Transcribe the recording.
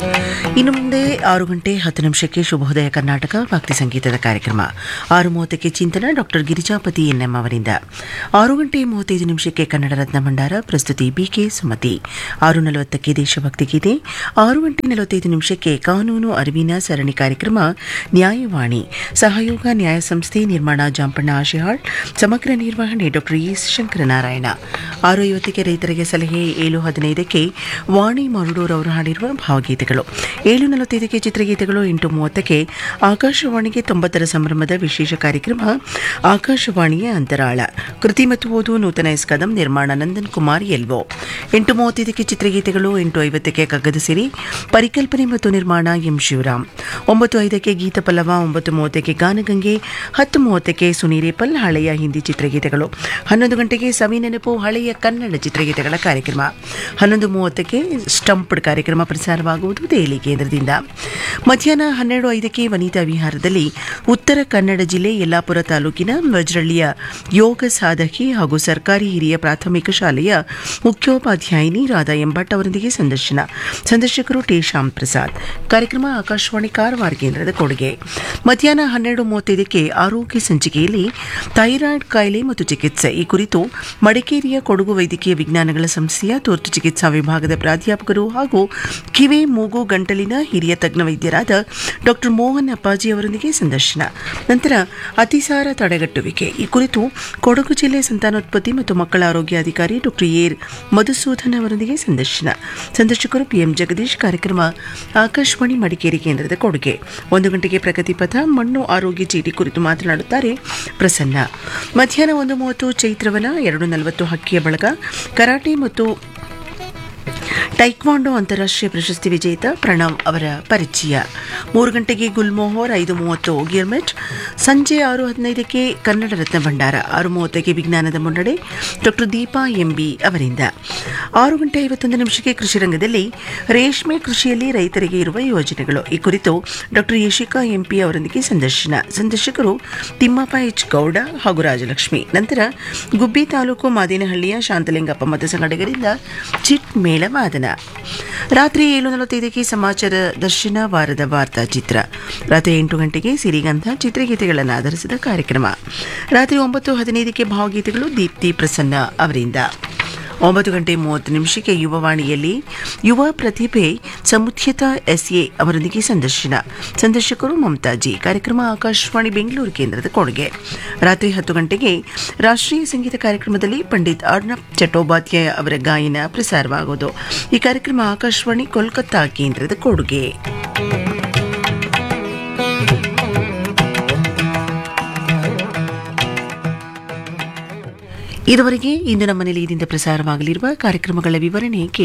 ಇನ್ನು ಮುಂದೆ ಆರು ಗಂಟೆ ಹತ್ತು ನಿಮಿಷಕ್ಕೆ ಶುಭೋದಯ ಕರ್ನಾಟಕ ಭಕ್ತಿ ಸಂಗೀತದ ಕಾರ್ಯಕ್ರಮ ಆರು ಮೂವತ್ತಕ್ಕೆ ಚಿಂತನ ಡಾಕ್ಟರ್ ಗಿರಿಜಾಪತಿ ಎನ್ಎಂ ಅವರಿಂದ ಆರು ಗಂಟೆ ಮೂವತ್ತೈದು ನಿಮಿಷಕ್ಕೆ ಕನ್ನಡ ರತ್ನ ಭಂಡಾರ ಪ್ರಸ್ತುತಿ ಬಿಕೆ ಸುಮತಿ ಆರು ನಲವತ್ತಕ್ಕೆ ದೇಶಭಕ್ತಿ ಗೀತೆ ಆರು ಗಂಟೆ ನಲವತ್ತೈದು ನಿಮಿಷಕ್ಕೆ ಕಾನೂನು ಅರಿವಿನ ಸರಣಿ ಕಾರ್ಯಕ್ರಮ ನ್ಯಾಯವಾಣಿ ಸಹಯೋಗ ನ್ಯಾಯ ಸಂಸ್ಥೆ ನಿರ್ಮಾಣ ಜಾಂಪಣ್ಣ ಆಶಿಹಾಳ್ ಸಮಗ್ರ ನಿರ್ವಹಣೆ ಡಾಕ್ಟರ್ ಎಸ್ ಶಂಕರನಾರಾಯಣ ಆರು ಐವತ್ತಕ್ಕೆ ರೈತರಿಗೆ ಸಲಹೆ ಏಳು ಹದಿನೈದಕ್ಕೆ ವಾಣಿ ಮರುಡೂರ್ ಅವರು ಹಾಡಿರುವ ಭಾವಗೀತೆಗಳು ಏಳು ನಲವತ್ತೈದಕ್ಕೆ ಚಿತ್ರಗೀತೆಗಳು ಎಂಟು ಮೂವತ್ತಕ್ಕೆ ಆಕಾಶವಾಣಿಗೆ ತೊಂಬತ್ತರ ಸಂಭ್ರಮದ ವಿಶೇಷ ಕಾರ್ಯಕ್ರಮ ಆಕಾಶವಾಣಿಯ ಅಂತರಾಳ ಕೃತಿ ಮತ್ತು ಓದು ನೂತನ ಎಸ್ ಕದಂ ನಿರ್ಮಾಣ ನಂದನ್ ಕುಮಾರ್ ಎಲ್ವೋ ಎಂಟು ಮೂವತ್ತೈದಕ್ಕೆ ಚಿತ್ರಗೀತೆಗಳು ಎಂಟು ಐವತ್ತಕ್ಕೆ ಕಗ್ಗದ ಸಿರಿ ಪರಿಕಲ್ಪನೆ ಮತ್ತು ನಿರ್ಮಾಣ ಎಂ ಶಿವರಾಮ್ ಒಂಬತ್ತು ಐದಕ್ಕೆ ಗೀತ ಪಲ್ಲವ ಒಂಬತ್ತು ಮೂವತ್ತಕ್ಕೆ ಗಾನಗಂಗೆ ಹತ್ತು ಮೂವತ್ತಕ್ಕೆ ಸುನೀರೇಪಲ್ ಹಳೆಯ ಹಿಂದಿ ಚಿತ್ರಗೀತೆಗಳು ಹನ್ನೊಂದು ಗಂಟೆಗೆ ಸವಿ ನೆನಪು ಹಳೆಯ ಕನ್ನಡ ಚಿತ್ರಗೀತೆಗಳ ಕಾರ್ಯಕ್ರಮ ಹನ್ನೊಂದು ಮೂವತ್ತಕ್ಕೆ ಸ್ಟಂಪ್ಡ್ ಕಾರ್ಯಕ್ರಮ ಪ್ರಸಾರವಾಗುವುದು ದೆಹಲಿ ಕೇಂದ್ರದಿಂದ ಮಧ್ಯಾಹ್ನ ಹನ್ನೆರಡು ಐದಕ್ಕೆ ವನಿತಾ ವಿಹಾರದಲ್ಲಿ ಉತ್ತರ ಕನ್ನಡ ಜಿಲ್ಲೆ ಯಲ್ಲಾಪುರ ತಾಲೂಕಿನ ವಜ್ರಳ್ಳಿಯ ಯೋಗ ಸಾಧಕಿ ಹಾಗೂ ಸರ್ಕಾರಿ ಹಿರಿಯ ಪ್ರಾಥಮಿಕ ಶಾಲೆಯ ಮುಖ್ಯೋಪಾಧ್ಯಾಯಿನಿ ರಾಧಾ ಎಂಭಟ್ ಅವರೊಂದಿಗೆ ಸಂದರ್ಶನ ಸಂದರ್ಶಕರು ಟಿ ಶ್ಯಾಮ್ ಪ್ರಸಾದ್ ಕಾರ್ಯಕ್ರಮ ಆಕಾಶವಾಣಿ ಕಾರವಾರ ಕೇಂದ್ರದ ಕೊಡುಗೆ ಮಧ್ಯಾಹ್ನ ಹನ್ನೆರಡು ಮೂವತ್ತೈದಕ್ಕೆ ಆರೋಗ್ಯ ಸಂಚಿಕೆಯಲ್ಲಿ ಥೈರಾಯ್ಡ್ ಕಾಯಿಲೆ ಮತ್ತು ಚಿಕಿತ್ಸೆ ಈ ಕುರಿತು ಮಡಿಕೇರಿಯ ಕೊಡಗು ವೈದ್ಯಕೀಯ ವಿಜ್ಞಾನಗಳ ಸಂಸ್ಥೆಯ ತುರ್ತು ಚಿಕಿತ್ಸಾ ವಿಭಾಗದ ಪ್ರಾಧ್ಯಾಪಕರು ಹಾಗೂ ಕಿವಿ ಮೂಗು ಗಂಟಲಿನ ಹಿರಿಯ ತಜ್ಞ ವೈದ್ಯರಾದ ಡಾಕ್ಟರ್ ಮೋಹನ್ ಅಪ್ಪಾಜಿ ಅವರೊಂದಿಗೆ ಸಂದರ್ಶನ ನಂತರ ಅತಿಸಾರ ತಡೆಗಟ್ಟುವಿಕೆ ಈ ಕುರಿತು ಕೊಡಗು ಜಿಲ್ಲೆ ಸಂತಾನೋತ್ಪತ್ತಿ ಮತ್ತು ಮಕ್ಕಳ ಆರೋಗ್ಯ ಅಧಿಕಾರಿ ಡಾಕ್ಟರ್ ಏರ್ ಮಧುಸೂದನ್ ಅವರೊಂದಿಗೆ ಸಂದರ್ಶನ ಸಂದರ್ಶಕರು ಪಿಎಂ ಜಗದೀಶ್ ಕಾರ್ಯಕ್ರಮ ಆಕಾಶವಾಣಿ ಮಡಿಕೇರಿ ಕೇಂದ್ರದ ಕೊಡುಗೆ ಒಂದು ಗಂಟೆಗೆ ಪ್ರಗತಿ ಪಥ ಮಣ್ಣು ಆರೋಗ್ಯ ಚೀಟಿ ಕುರಿತು ಮಾತನಾಡುತ್ತಾರೆ ಪ್ರಸನ್ನ ಮಧ್ಯಾಹ್ನ ಒಂದು ಮೂವತ್ತು ಚೈತ್ರವನ ಎರಡು ನಲವತ್ತು ಹಕ್ಕಿಯ ಬಳಗ ಕರಾಟೆ ಮತ್ತು ಟೈಕ್ವಾಂಡೋ ಅಂತಾರಾಷ್ಟ್ರೀಯ ಪ್ರಶಸ್ತಿ ವಿಜೇತ ಪ್ರಣವ್ ಅವರ ಪರಿಚಯ ಮೂರು ಗಂಟೆಗೆ ಗುಲ್ಮೋಹರ್ ಐದು ಮೂವತ್ತು ಗಿರ್ಮೆಟ್ ಸಂಜೆ ಆರು ಹದಿನೈದಕ್ಕೆ ಕನ್ನಡ ರತ್ನ ಭಂಡಾರ ಆರು ಮೂವತ್ತಕ್ಕೆ ವಿಜ್ಞಾನದ ಮುನ್ನಡೆ ಡಾಕ್ಟರ್ ದೀಪಾ ಎಂಬಿ ಅವರಿಂದ ಆರು ಗಂಟೆ ಐವತ್ತೊಂದು ನಿಮಿಷಕ್ಕೆ ಕೃಷಿ ರಂಗದಲ್ಲಿ ರೇಷ್ಮೆ ಕೃಷಿಯಲ್ಲಿ ರೈತರಿಗೆ ಇರುವ ಯೋಜನೆಗಳು ಈ ಕುರಿತು ಡಾಕ್ಟರ್ ಯಶಿಕಾ ಎಂಪಿ ಅವರೊಂದಿಗೆ ಸಂದರ್ಶನ ಸಂದರ್ಶಕರು ತಿಮ್ಮಪ್ಪ ಎಚ್ ಗೌಡ ಹಾಗೂ ರಾಜಲಕ್ಷ್ಮಿ ನಂತರ ಗುಬ್ಬಿ ತಾಲೂಕು ಮಾದೇನಹಳ್ಳಿಯ ಶಾಂತಲಿಂಗಪ್ಪ ಮತ ಸಂಘಟಕರಿಂದ ಚಿಟ್ ಮೇಳ ವಾದನ ರಾತ್ರಿ ಏಳು ನಲವತ್ತೈದಕ್ಕೆ ಸಮಾಚಾರ ದರ್ಶನ ವಾರದ ವಾರ್ತಾ ಚಿತ್ರ ರಾತ್ರಿ ಎಂಟು ಗಂಟೆಗೆ ಸಿರಿಗಂಧ ಚಿತ್ರಗೀತೆಗಳನ್ನು ಆಧರಿಸಿದ ಕಾರ್ಯಕ್ರಮ ರಾತ್ರಿ ಒಂಬತ್ತು ಹದಿನೈದಕ್ಕೆ ಭಾವಗೀತೆಗಳು ದೀಪ್ತಿ ಪ್ರಸನ್ನ ಅವರಿಂದ ಒಂಬತ್ತು ಗಂಟೆ ಮೂವತ್ತು ನಿಮಿಷಕ್ಕೆ ಯುವವಾಣಿಯಲ್ಲಿ ಯುವ ಪ್ರತಿಭೆ ಸಮುದ್ಯತ ಎಸ್ಎ ಅವರೊಂದಿಗೆ ಸಂದರ್ಶನ ಸಂದರ್ಶಕರು ಮಮತಾಜಿ ಕಾರ್ಯಕ್ರಮ ಆಕಾಶವಾಣಿ ಬೆಂಗಳೂರು ಕೇಂದ್ರದ ಕೊಡುಗೆ ರಾತ್ರಿ ಹತ್ತು ಗಂಟೆಗೆ ರಾಷ್ಟ್ರೀಯ ಸಂಗೀತ ಕಾರ್ಯಕ್ರಮದಲ್ಲಿ ಪಂಡಿತ್ ಅರ್ಣಬ್ ಚಟ್ಟೋಪಾಧ್ಯಾಯ ಅವರ ಗಾಯನ ಪ್ರಸಾರವಾಗುವುದು ಈ ಕಾರ್ಯಕ್ರಮ ಆಕಾಶವಾಣಿ ಕೋಲ್ಕತ್ತಾ ಕೇಂದ್ರದ ಕೊಡುಗೆ ಇದುವರೆಗೆ ಇಂದು ನಮ್ಮ ನಿಲಯದಿಂದ ಪ್ರಸಾರವಾಗಲಿರುವ ಕಾರ್ಯಕ್ರಮಗಳ ವಿವರಣೆ